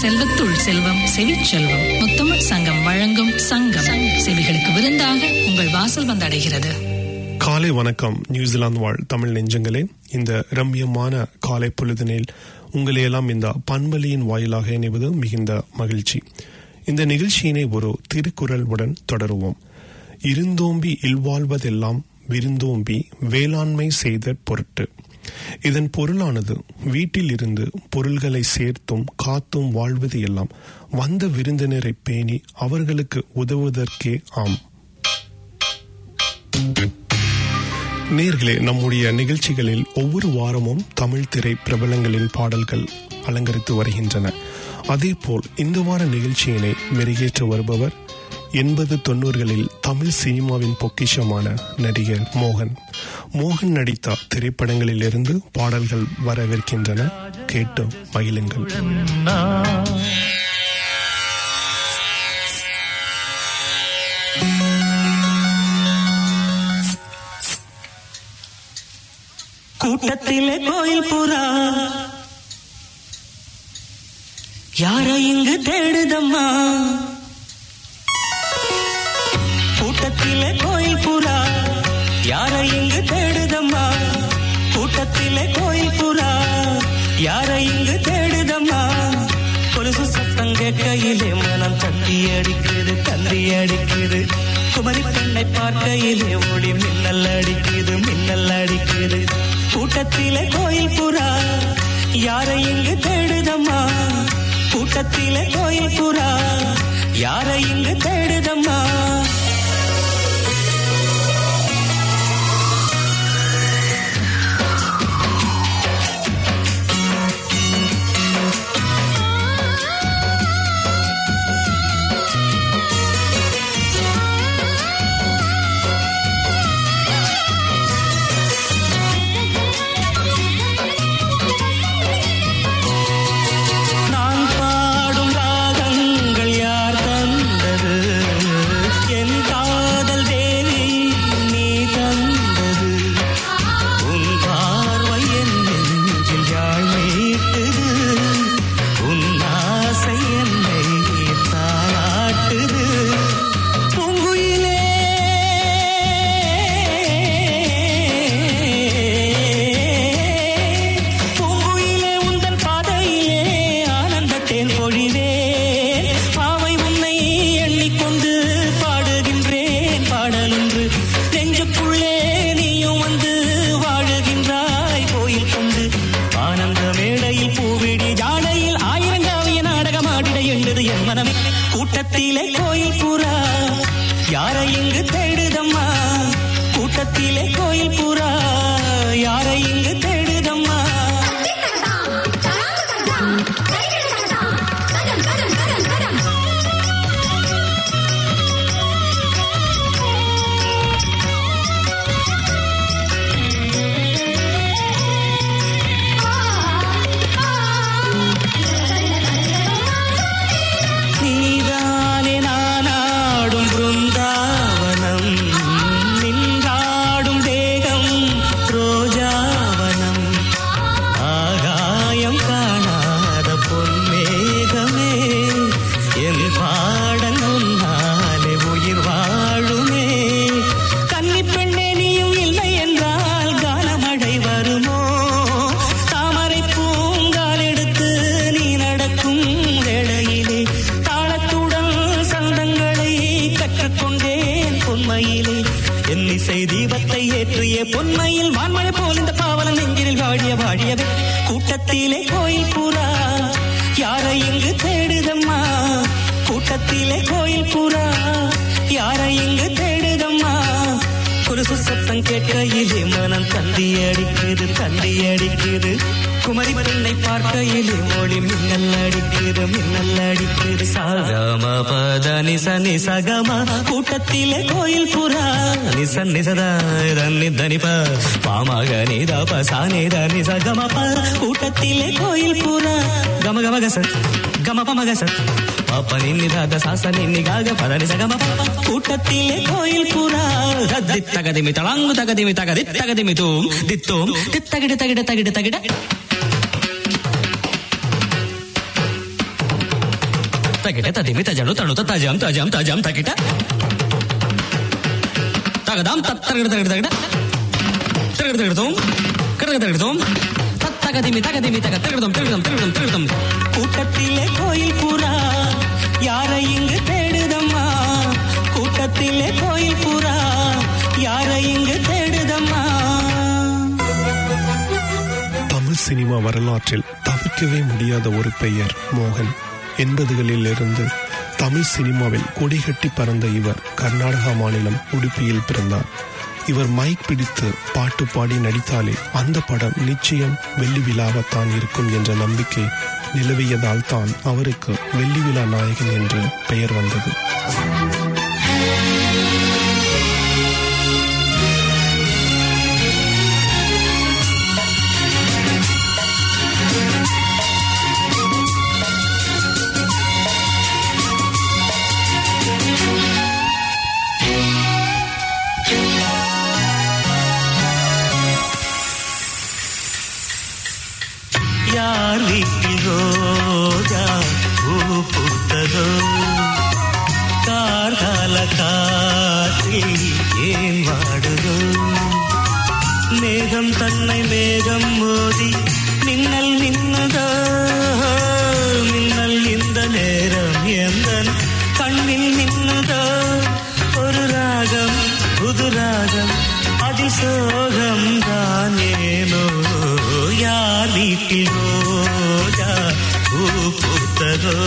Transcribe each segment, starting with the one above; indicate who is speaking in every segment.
Speaker 1: செல்வத்துள் செல்வம் செவிச்செல்வம் முத்தமிழ் சங்கம் வழங்கும் சங்கம் செவிகளுக்கு விருந்தாக உங்கள் வாசல் வந்தடைகிறது
Speaker 2: காலை வணக்கம் நியூசிலாந்து வாழ் தமிழ் நெஞ்சங்களே இந்த ரம்யமான காலை பொழுதினில் உங்களையெல்லாம் இந்த பண்பலியின் வாயிலாக இணைவது மிகுந்த மகிழ்ச்சி இந்த நிகழ்ச்சியினை ஒரு திருக்குறள் உடன் தொடருவோம் இருந்தோம்பி இல்வாழ்வதெல்லாம் விருந்தோம்பி வேளாண்மை செய்த பொருட்டு இதன் பொருளானது வீட்டில் இருந்து பொருள்களை சேர்த்தும் காத்தும் வாழ்வது எல்லாம் வந்த விருந்தினரை பேணி அவர்களுக்கு உதவுவதற்கே ஆம் நேர்களே நம்முடைய நிகழ்ச்சிகளில் ஒவ்வொரு வாரமும் தமிழ் திரை பிரபலங்களின் பாடல்கள் அலங்கரித்து வருகின்றன அதேபோல் இந்த வார நிகழ்ச்சியினை மெருகேற்ற வருபவர் எண்பது தொண்ணூறுகளில் தமிழ் சினிமாவின் பொக்கிஷமான நடிகர் மோகன் மோகன் நடித்த திரைப்படங்களில் இருந்து பாடல்கள் வரவிருக்கின்றன கேட்டு மகிழுங்கள்
Speaker 3: கூட்டத்திலே கோயில் புறா யாரை இங்கு தேடுதம்மா கூட்டத்திலே கோயில் புறா யாரை இங்கு தேடுதம்மா கூட்டத்திலே கோயில் புறா யாரை இங்கு தேடுதம்மா கொலுசு சத்தம் கேட்கையிலே மனம் தட்டி அடிக்குது தந்தி அடிக்குது குமரி பெண்ணை பார்க்கையிலே ஒளி மின்னல் அடிக்குது மின்னல் அடிக்குது கூட்டத்திலே கோயில் புறா யாரை இங்கு தேடுதம்மா கூட்டத்திலே கோயில் புறா யாரை இங்கு தேடுதம்மா நான் பாடும் ராகங்கள் யார் தந்தது என் காதல் தேவி நீ தந்தது உன் பார்வை என் நெஞ்சில் யாழ் மீட்டுது உன் ஆசை என்னை தாளாட்டுது பூங்குயிலே பூங்குயிலே உந்தன் பாதையிலே ஆனந்தத்தேன் பொழிவேன் பாவை உன்னை எண்ணிக்கொண்டு பாடுகின்றேன் பாடலொன்று நெஞ்சுக்குள்ளே நீயும் வந்து வாழுகின்றாய் கோயில் கொண்டு ஆனந்த மேடையில் பூவிடி ஜாடையில் ஆயிரங்காவிய நாடகம் ஆடிட எண்ணுது என் மனமே கூட்டத்திலே கோயில் புறா யாரை இங்கு தேடுதம்மா கூட்டத்திலே கோயில் புறா யாரை இங்கு தேடுதம்மா நீதானே நானாடும் பிருந்தாவனம் நின்றாடும் தேகம் ரோஜாவனம் ஆகாயம் காணாத பொன்மேகமே என் பாடல் உன்னாலே உயிர் வாழுமே கன்னி பெண்ணே நீயும் இல்லை என்றால் காலமழை வருமோ தாமரை பூங்கால் எடுத்து நீ நடக்கும் வேளையிலே தாளத்துடன் சந்தங்களை கற்றுக்கொண்டேன் பொன்மையிலே என் இசை தீபத்தை ஏற்றிய பொன்மையில் வான்மழை போல் இந்த பாவலன் நெஞ்சினில் வாழிய வாழியவே கூட்டத்திலே கோயில் புறா யாரை இங்கு தேடுதம்மா கூட்டத்திலே கோயில் புறா யாரை இங்கு தேடுதம்மா கொலுசு சத்தம் கேட்கையிலே மனம் தந்தி அடிக்குது தந்தி அடிக்குது குமரி பெண்ணை பார்க்கையிலே மொழி மின்னல் அடிக்குது மின்னல் அடிக்குது சகம பத நிச நிசகம கூட்டத்திலே கோயில் புறா நிச நிசதா தன்னி தனிப பாமக நித பசானி தனி சகம ப கூட்டத்திலே கோயில் புறா கம கம கச கம பம கச பாப்ப நின்னி தாத சாச நின்னி காக பதனி சகம பப்ப கூட்டத்திலே கோயில் புறா தத்தி தகதிமி தளாங்கு தகதிமி தகதி தகதிமி தூம் தித்தோம் தித்தகிட தகிட தகிட தகிட
Speaker 4: தகிட்ட ததிமி தஜனு தணுத தஜம் தஜம் தஜம் தகிட்ட தகதாம் தத் தகட தகட தகட தகட தகடதோம் கடக தகடதோம் தத் தகதிமி தகதிமி தக தகடதோம் தகடதோம் தகடதோம் தகடதோம்
Speaker 3: கூட்டத்திலே கோயில் புறா யாரை இங்கு தேடுதம்மா கூட்டத்திலே கோயில் புறா யாரை இங்கு தேடுதம்மா
Speaker 2: தமிழ் சினிமா வரலாற்றில் தவிர்க்கவே முடியாத ஒரு பெயர் மோகன் எண்பதுகளில் இருந்து தமிழ் சினிமாவில் கொடிகட்டி பறந்த இவர் கர்நாடகா மாநிலம் உடுப்பியில் பிறந்தார் இவர் மைக் பிடித்து பாட்டு பாடி நடித்தாலே அந்த படம் நிச்சயம் வெள்ளி விழாவத்தான் இருக்கும் என்ற நம்பிக்கை நிலவியதால் தான் அவருக்கு வெள்ளி விழா நாயகன் என்று பெயர் வந்தது
Speaker 3: யார் வீட்டில் ரோஜா பூ பூத்ததோ கார்கால காற்றில் ஏன் வாடுதோ மேகம் தன்னை மேகம் மோதி மின்னல் மின்னதோ மின்னல் இந்த நேரம் எந்த கண்ணில் நின்னதோ ஒரு ராகம் புது ராகம் அதில் சோகம் தான் ஏனோ யார் வீட்டில் ரோஜா பூ பூத்ததோ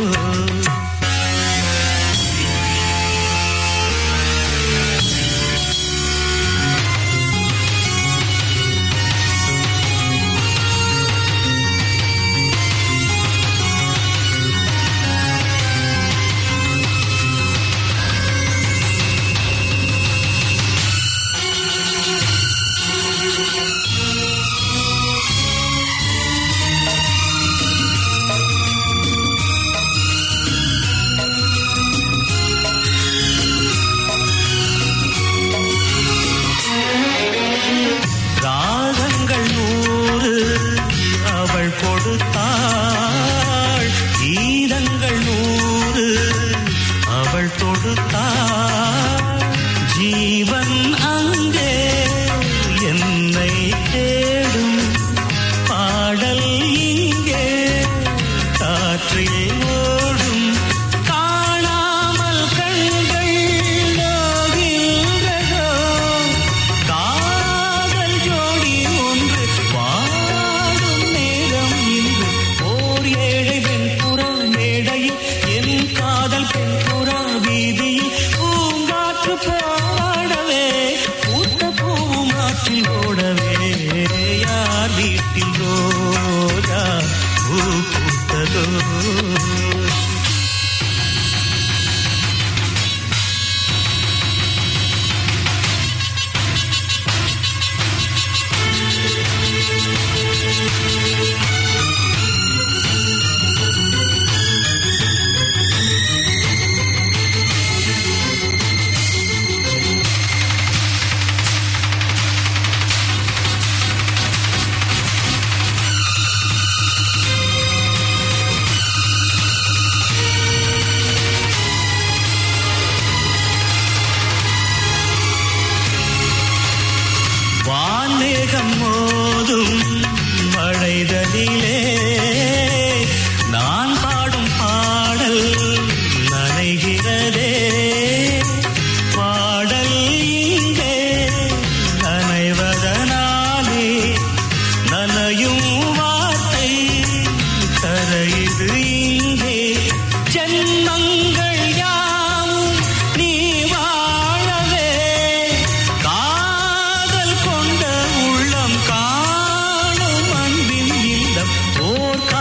Speaker 3: ராகங்கள் நூறு அவள் கொடுத்தாள் கீதங்கள் நூறு அவள் தொடுத்தாள் ஜீவன் அங்கே என்னை தேடும் பாடல் இங்கே காற்றில் ஓடும் காணாமல் கண்கள் நோகின்றதோ காதல் ஜோடி ஒன்று வாடும் நேரம் இன்று ஓர் ஏழை பெண் புறா மேடையில் என் காதல் பெண் புறா வீதியில் பூங்காற்று பாடவே பூத்த பூவும் ஆற்றில் ஓடவே யார் வீட்டில் ரோஜா பூ பூத்ததோ வான்மேகம் மோதும் மழைதலிலே நான் பாடும் பாடல் நனைகிறதே பாடல் இங்கே நனைவதனாலே நனையும் வார்த்தை கரையுது இங்கே ஜென்மங்கள் யாவும் நீ வாழவே காதல் கொண்ட உள்ளம் காணும் அன்பின் இல்லம் ஓர்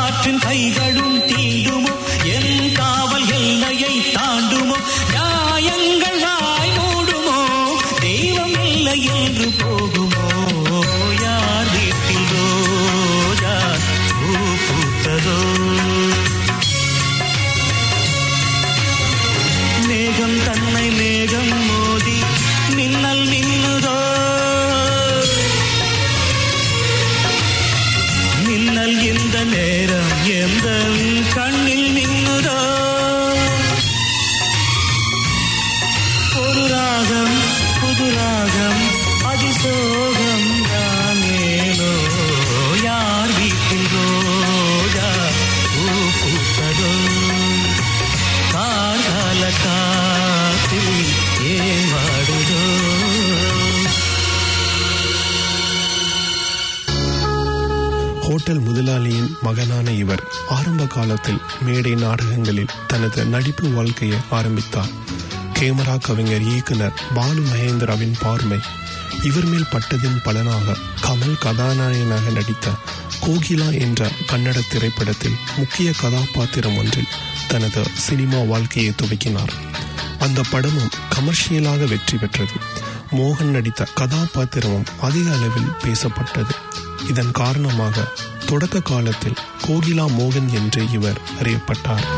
Speaker 2: ஹோட்டல் முதலாளியின் மகனான இவர் ஆரம்ப காலத்தில் மேடை நாடகங்களில் தனது நடிப்பு வாழ்க்கையை ஆரம்பித்தார் கேமரா கவிஞர் இயக்குனர் பாலு மகேந்திராவின் பார்வை இவர் மேல் பட்டதின் பலனாக கமல் கதாநாயகனாக நடித்த கோகிலா என்ற கன்னட திரைப்படத்தில் முக்கிய கதாபாத்திரம் ஒன்றில் தனது சினிமா வாழ்க்கையை துவக்கினார் அந்த படமும் கமர்ஷியலாக வெற்றி பெற்றது மோகன் நடித்த கதாபாத்திரமும் அதிக அளவில் பேசப்பட்டது இதன் காரணமாக தொடக்க காலத்தில் கோகிலா மோகன் என்று இவர் அறியப்பட்டார்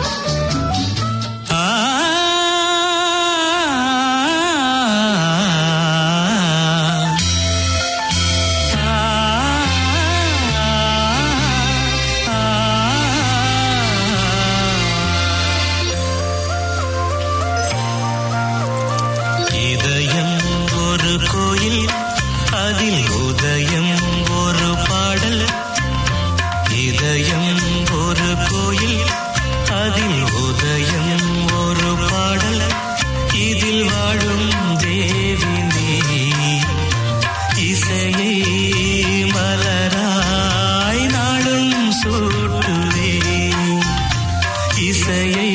Speaker 3: இதயம் ஒரு கோயில் அதில் உதயம் ஒரு பாடல் இதயம் ஒரு கோயில் அதில் உதயம் ஒரு பாடல் இதில் வாழும் தேவி நீ இசையை மலராய் நாளும் சூட்டுவே இசையை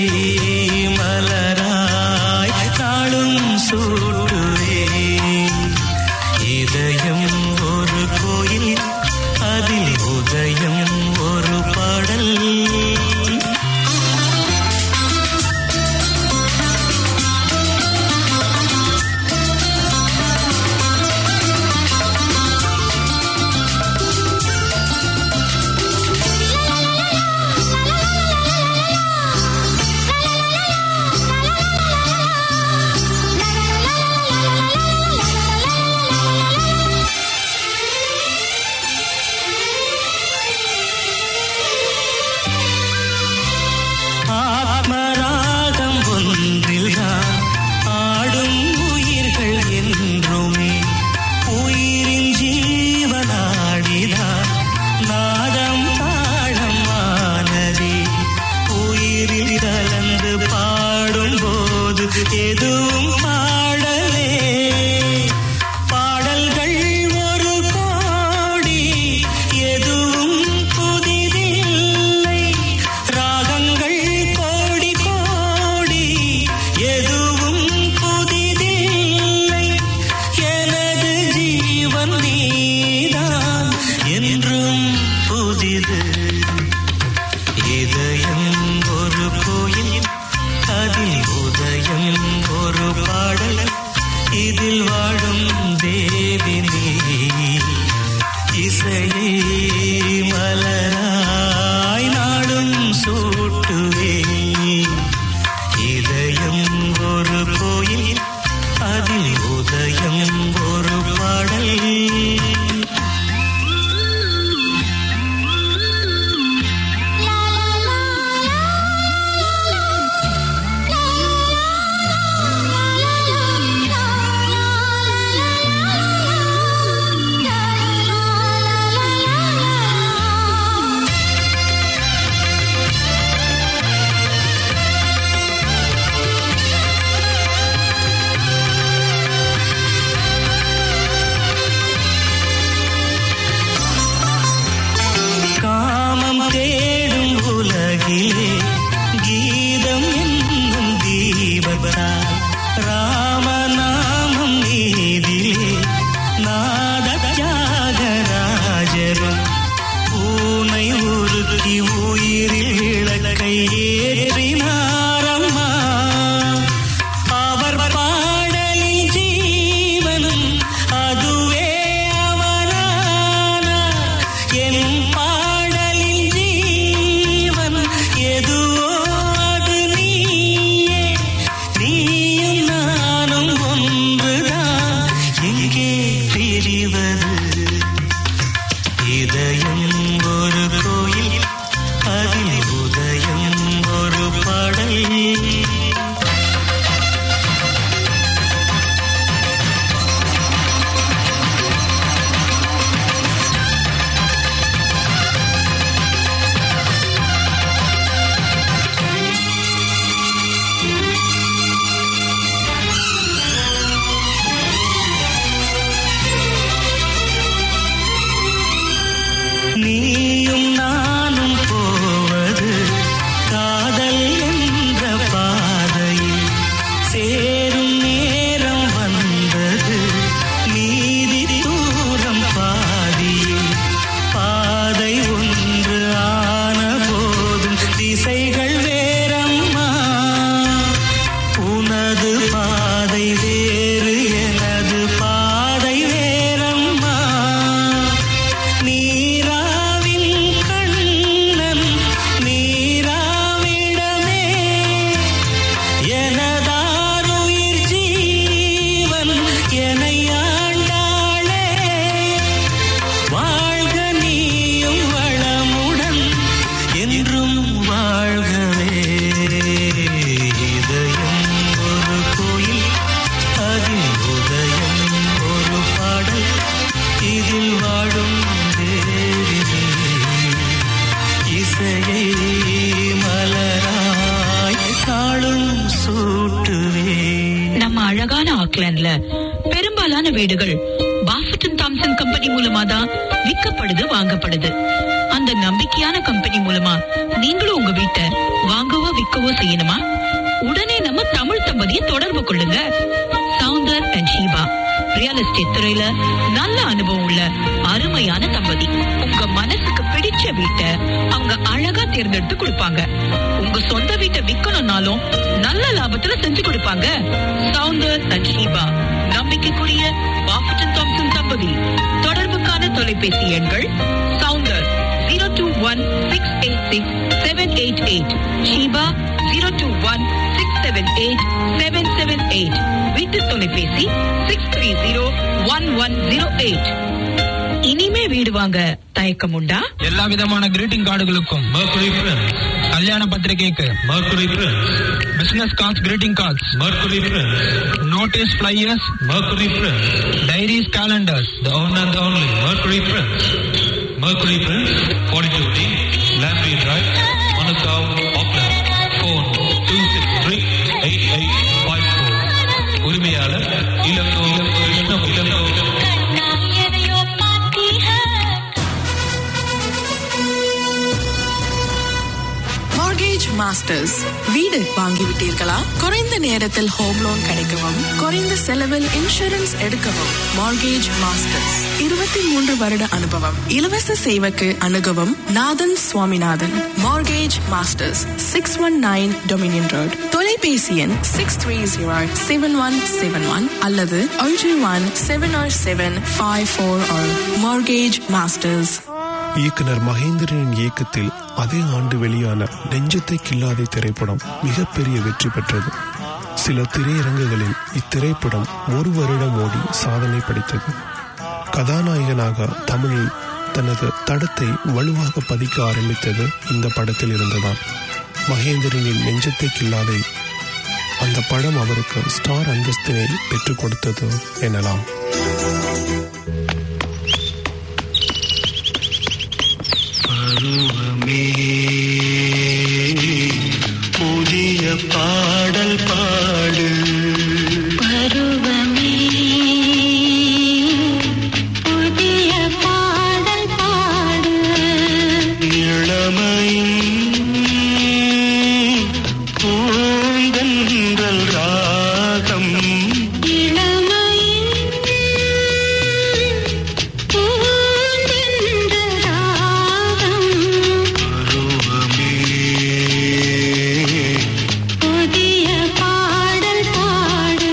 Speaker 3: மலராய் நாளும் சூட்டுவே இதயம் ஒரு கோயில் அதில் உதயம் ஒரு பாடல் ஆத்மராகம் ஒன்றில்தான் ஆடும் உயிர்கள் என்றுமே உயிரின் ஜீவனாடிதான் நாதம் தாழம் ஆனதே உயிரில் கலந்து பாடும்போது எதுவும் பாடலே பாடல்கள் ஒரு கோடி எதுவும் புதிதில்லை ராகங்கள் கோடி கோடி எதுவும் புதிதில்லை எனது ஜீவன் நீதான் என்றும் புதிது இதயம் ஒரு கோயில் அதில் உதயம் ஒரு பாடல் இதில் வாழும் தேவி நீ இசையை மலராய் நாடும் சூட்டுவே இதயம் ஒரு கோயில் அதில் உதயம் ஒரு பாடல்
Speaker 5: la la la la la la la la la la அழகான ஆக்லாண்ட்ல பெரும்பாலான வீடுகள் பாஃபட்டன் தாம்சன் கம்பெனி மூலமா தான் விற்கப்படுது வாங்கப்படுது அந்த நம்பிக்கையான கம்பெனி மூலமா நீங்களும் உங்க வீட்டை வாங்கவோ விற்கவோ செய்யணுமா உடனே நம்ம தமிழ் தம்பதியை தொடர்பு கொள்ளுங்க Soundar and Sheeba real estate துறையில நல்ல அனுபவம் உள்ள அருமையான தம்பதி உங்க மனசுக்கு பிடிச்ச வீட்டை அவங்க அழகா தேர்ந்தெடுத்து கொடுப்பாங்க உங்க சொந்த வீட்டை விக்கணும்னாலும் நல்ல லாபத்துல செஞ்சு கொடுப்பாங்க சவுந்தர் அண்ட் ஷீபா நம்பிக்கைக்குரிய பாஃபட்டன் தாம்சன் தம்பதி தொடர்புக்கான தொலைபேசி எண்கள் Soundar zero two one six eight six seven eight eight Sheeba zero two one six seven eight seven seven eight வீட்டு தொலைபேசி six three zero one one zero eight இனிமே வீடு வாங்க தயக்கம் உண்டா
Speaker 6: எல்லா விதமான கிரீட்டிங் கார்டுகளுக்கும்
Speaker 7: Mercury Prince,
Speaker 6: கல்யாண பத்திரிகைக்கு
Speaker 7: Mercury Prince,
Speaker 6: business cards greeting cards
Speaker 7: Mercury Prince,
Speaker 6: notice flyers
Speaker 7: Mercury Prince,
Speaker 6: diaries calendars
Speaker 7: the one and only Mercury Prince. Mercury Prince, 42D, Lamprey Drive, Manukau, Auckland. Phone 263-8854. உரிமையாளர் Elango Elango Elango
Speaker 8: mortgage masters வீடு வாங்கிவிட்டீர்களா குறைந்த நேரத்தில் home loan கிடைக்கவும் குறைந்த செலவில் insurance எடுக்கவும் mortgage masters இருபத்தி மூன்று வருட அனுபவம் இலவச சேவைக்கு அணுகவும் Nathan Swaminathan mortgage masters six one nine Dominion road தொலைபேசி எண் six three zero seven one seven one அல்லது ஒன்று one seven or seven five four mortgage masters
Speaker 2: இயக்குனர் மகேந்திரனின் இயக்கத்தில் அதே ஆண்டு வெளியான நெஞ்சத்தை கில்லாதே திரைப்படம் மிகப்பெரிய வெற்றி பெற்றது சில திரையரங்குகளில் இத்திரைப்படம் ஒரு வருடம் ஓடி சாதனை படைத்தது கதாநாயகனாக தமிழில் தனது தடத்தை வலுவாக பதிக்க ஆரம்பித்தது இந்த படத்தில் இருந்துதான் மகேந்திரனின் நெஞ்சத்தை கில்லாதே அந்த படம் அவருக்கு ஸ்டார் அந்தஸ்தினை பெற்றுக் கொடுத்தது எனலாம்
Speaker 3: பருவமே புதிய பாடல் பாடு
Speaker 9: பருவமே புதிய பாடல் பாடு
Speaker 3: இளமையின் பூந்தென்றல் ராகம்
Speaker 9: இளமையின் பூந்தென்ற ராகம்
Speaker 3: பருவமே
Speaker 9: புதிய பாடல் பாடு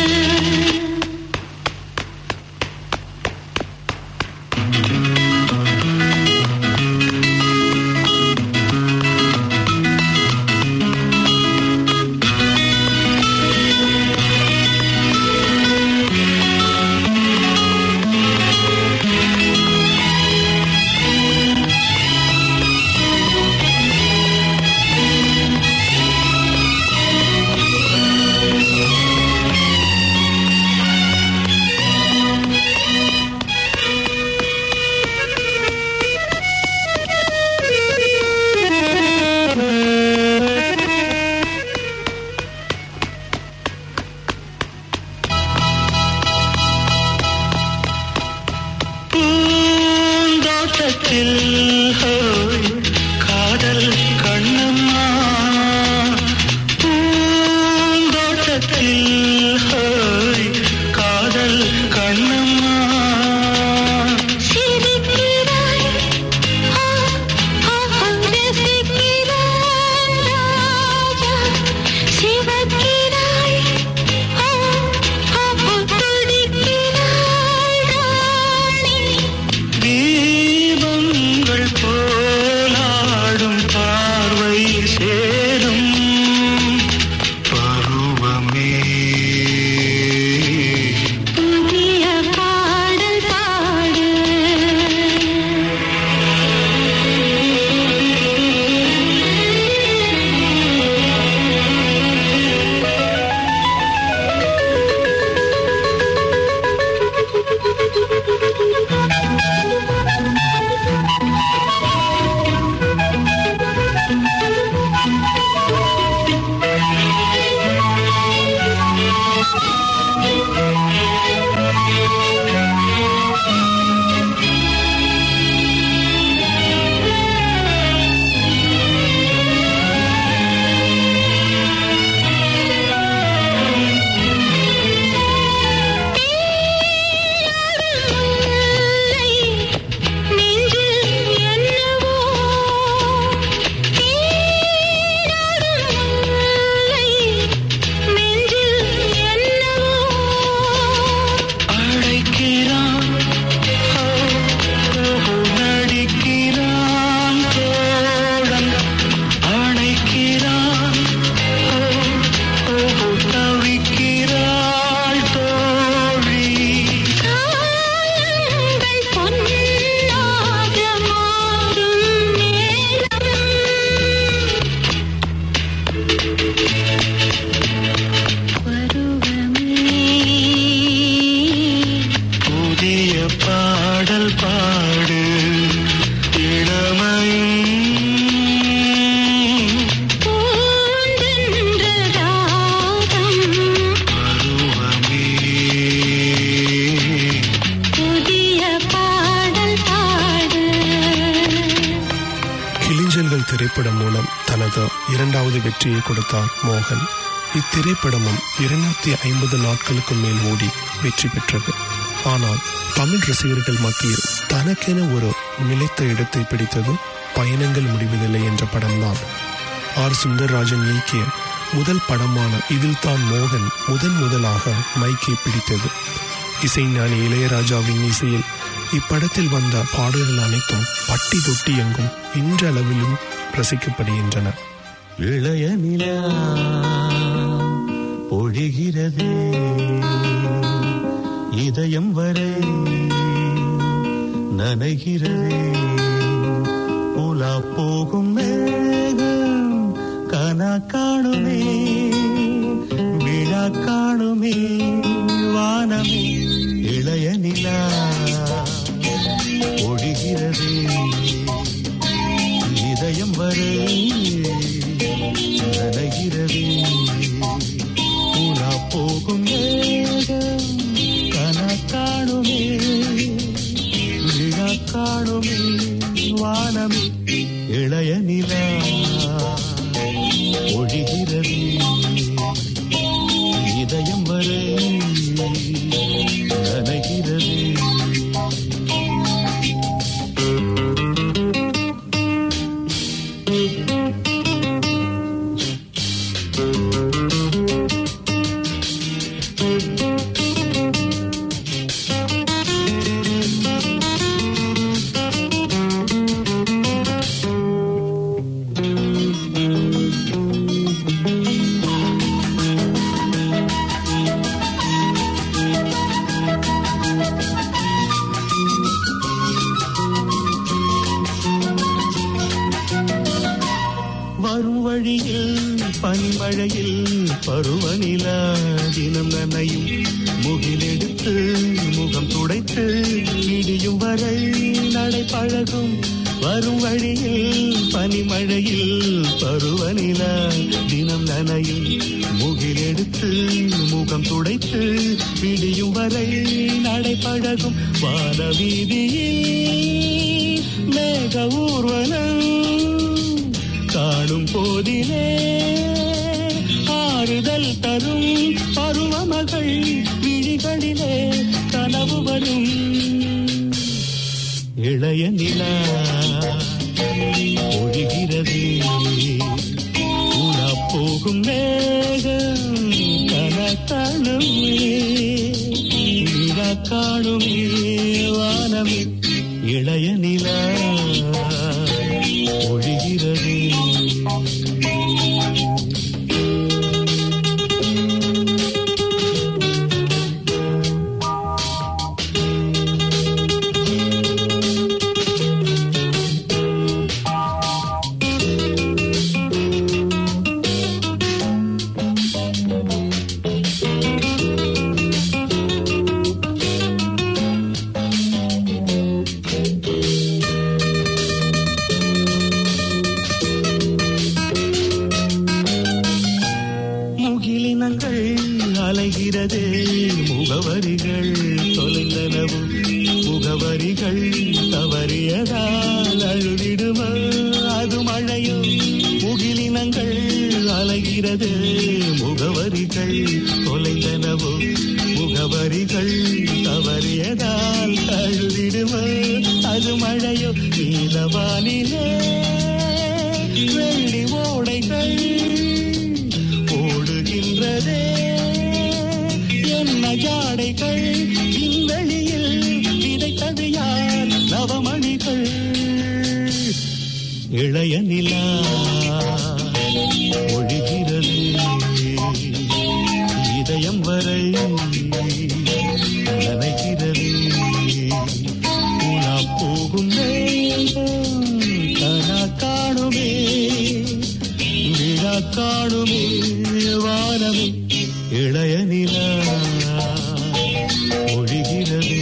Speaker 3: பூந்தோட்டத்தில் ஹோய், காதல் கண்ணம்மா பூந்தோட்டத்தில் ஹோய், காதல் கண்ணம்மா
Speaker 9: சிரிக்கிறாய் ஆ ஆ ரசிக்கிறாய் ராஜா சிவக்கிறாய் ஆ ஆ துடிக்கிறாய் ராணி
Speaker 3: தீபங்கள் போல்
Speaker 2: திரைப்படம் மூலம் தனது இரண்டாவது வெற்றியை கொடுத்தார் மோகன் இத்திரைப்படமும் இருநூத்தி ஐம்பது நாட்களுக்கு மேல் ஓடி வெற்றி பெற்றது ஆனால் தமிழ் ரசிகர்கள் மத்தியில் தனக்கென ஒரு நிலைத்த இடத்தை பிடித்தது பயணங்கள் முடிவதில்லை என்ற படம்தான் ஆர் சுந்தரராஜன் இயக்கிய முதல் படமான இதில் தான் மோகன் முதன் முதலாக மைக்கை பிடித்தது இசைஞானி இளையராஜாவின் இசையில் இப்படத்தில் வந்த பாடல்கள் அனைத்தும் பட்டி தொட்டி எங்கும் இன்றளவிலும் ரசிக்கப்படுகின்றன
Speaker 3: இளைய நிலா பொழிகிறது இதயம் வரை நனைகிறது உலா போகும் மேகம் கனா காணுமே விழா காணுமே வானமே இளைய நிலா பொழிகிறது இதயம் வரை நனைகிறது உலா போகும் மேகம் கனா காணுமே விழா காணுமே வானமே இளைய நிலா ஒழிகிறது இதயம் வரை நனைகிறது வரும் வழியில் பனிமழையில் பருவநிலா தினம் நனையும் முகிலெடுத்து முகம் துடைத்து இடியும் வரை நடை பழகும் வரும் வழியில் பனிமழையில் பருவநிலா தினம் நனையும் முகிலெடுத்து முகம் துடைத்து விடியும் வரை நடை பழகும் வான வீதியில் மேக ஊர்வலம் காணும் போதிலே ஆறுதல் தரும் பருவமகள் விழிகளிலே கனவு வரும் இளைய நிலா ஒழிகிறது உலா போகும் மேகம் கனக்காணுமே நிலா காணுமே வானமே இளைய நிலா ஒழிகிறது முகிலினங்கள் அலைகிறதே முகவரிகள் தொலைந்தனவும் முகவரிகள் தவறியதால் அழுதிடுமா அது மழையோ முகிலினங்கள் அலைகிறது முகவரிகள் தொலைந்தனவோ முகவரிகள் தவறியதால் அழுதிடுமா அது மழையோ நீலவானிலே வெள்ளி ஓடைகள் ஓடுகின்றதே என்ன ஜாடைகள் விண்வெளியில் விதைத்தது யார் நவமணிகள் இளைய நிலா ஒழிகிறது இதயம் வரை நனைகிறது உலா போகும் மேகம் கனா காணுமே விழா காணுமே வானமே இளைய நிலா ஒழிகிறது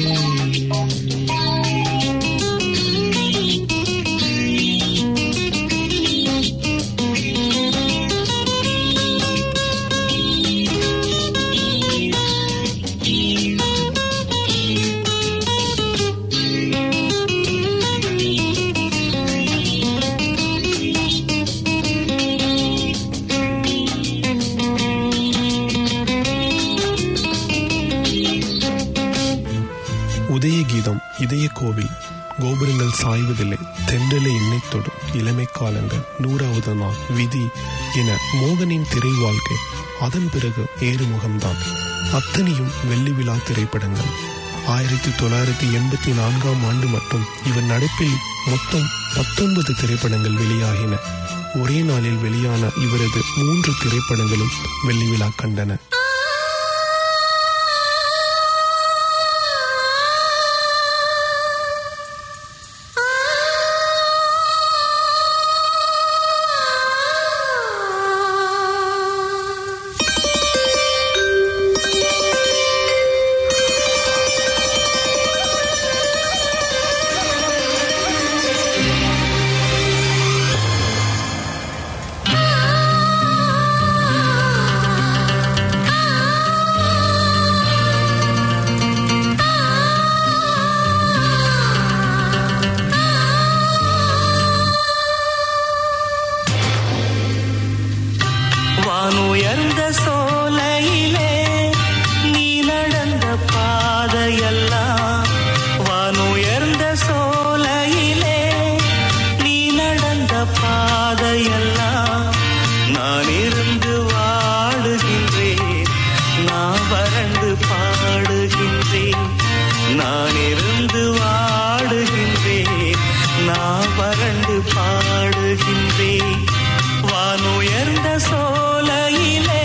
Speaker 2: கோபுரங்கள் சாய்வதில்லை தென்றலை எண்ணெய் தொடும் இளமை காலங்கள் நூறாவது நாள் விதி என மோகனின் திரை வாழ்க்கை அதன் பிறகு ஏறுமுகம்தான் அத்தனையும் வெள்ளி விழா திரைப்படங்கள் ஆயிரத்தி தொள்ளாயிரத்தி எண்பத்தி நான்காம் ஆண்டு மட்டும் இவர் நடிப்பில் மொத்தம் பத்தொன்பது திரைப்படங்கள் வெளியாகின ஒரே நாளில் வெளியான இவரது மூன்று திரைப்படங்களும் வெள்ளி விழா கண்டன
Speaker 3: வானுயர்ந்த சோலையிலே நீ நடந்த பாதையெல்லாம் வானுயர்ந்த சோலையிலே நீ நடந்த பாதையெல்லாம் நான் இருந்து வாடுகின்றேன் நான் வறண்டு பாடுகின்றேன் நான் இருந்து வாடுகின்றேன் நான் வறண்டு பாடுகின்றேன் வானுயர்ந்த சோலையிலே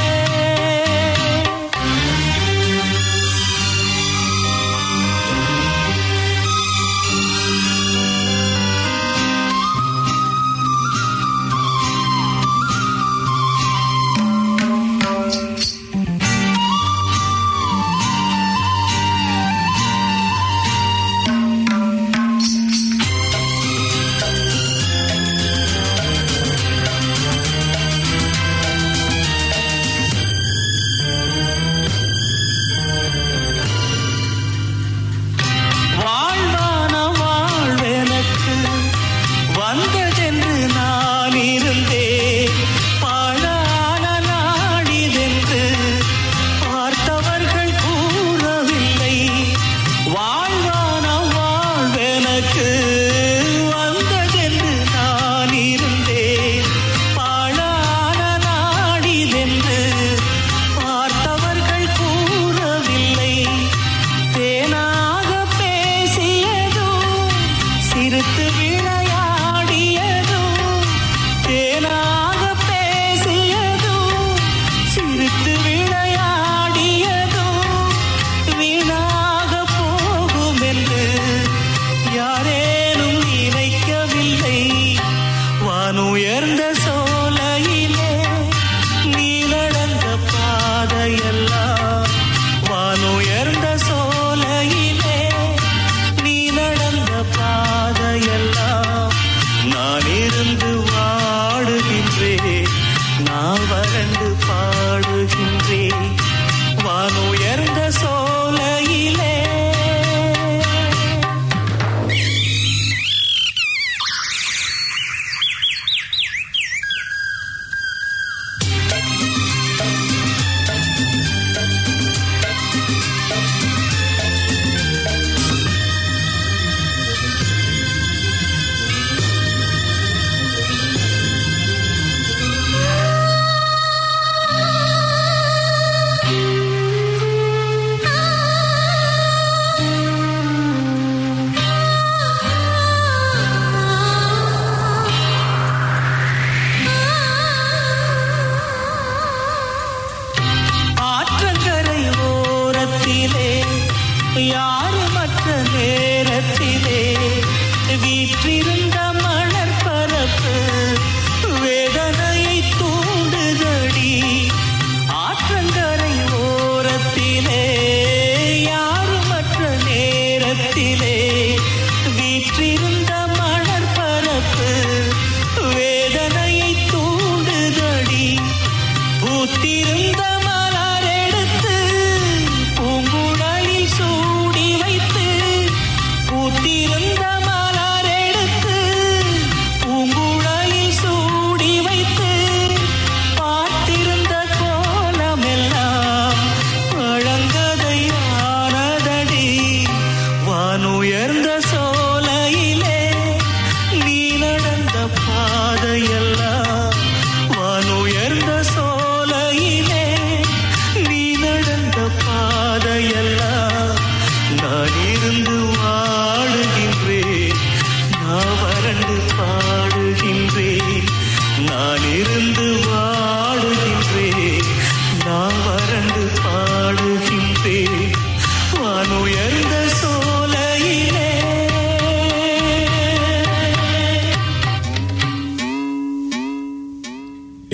Speaker 3: வாழ்வான வாழ்வெனக்கு வந்ததென்று நான் இருந்தேன் பாழான நாடிதென்று பார்த்தவர்கள் கூறவில்லை வாழ்வான வாழ்வெனக்கு வந்ததென்று நான் இருந்தேன் பாழான நாடிதென்று பார்த்தவர்கள் கூறவில்லை தேனாக பேசியதும் சிரித்து விளையாடியதும் தேனாக பேசியதும் சிரித்து விளையாடியதும் வீணாக போகும் என்று யாரேனும் நினைக்கவில்லை வானுயர்ந்த சோலையிலே நீ நடந்த பாதையெல்லாம் வானுயர்ந்த சோலையிலே நீ நடந்த பாதையெல்லாம்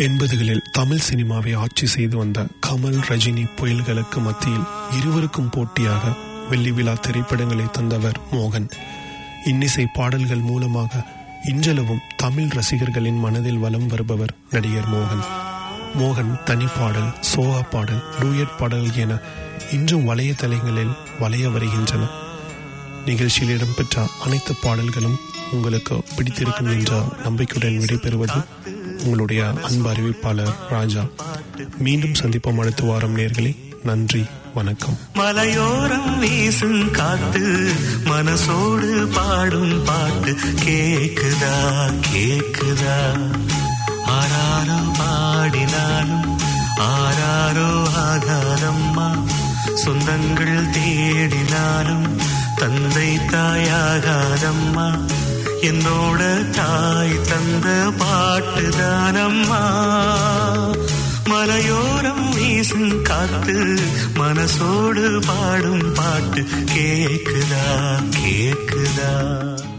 Speaker 2: எண்பதுகளில் தமிழ் சினிமாவை ஆட்சி செய்து வந்த கமல் ரஜினி புயல்களுக்கு மத்தியில் இருவருக்கும் போட்டியாக வெள்ளி விழா திரைப்படங்களை தந்தவர் மோகன் இன்னிசை பாடல்கள் மூலமாக இன்றளவும் தமிழ் ரசிகர்களின் மனதில் வலம் வருபவர் நடிகர் மோகன் மோகன் தனிப்பாடல் சோகா பாடல் டூயட் பாடல் என இன்றும் வலையதளங்களில் வளைய வருகின்றன நிகழ்ச்சியில் இடம்பெற்ற அனைத்து பாடல்களும் உங்களுக்கு பிடித்திருக்கும் என்ற நம்பிக்கையுடன் விடைபெறுவது உங்களுடைய அன்பு அறிவிப்பாளர் ராஜா மீண்டும் சந்திப்போம் அடுத்த வாரம் நேர்களே நன்றி வணக்கம்
Speaker 3: மலையோரம் வீசும் காத்து மனசோடு பாடும் பாட்டு கேக்குதா கேக்குதா ஆராரோ பாடினாலும் ஆராரோ ஆகாதம்மா சொந்தங்கள் தேடினாலும் தந்தை தாயாகாதம்மா என்னோட தாய் தந்த பாட்டுதானம்மா மலையோரம் வீசும் காத்து மனசோடு பாடும் பாட்டு கேக்குதா கேக்குதா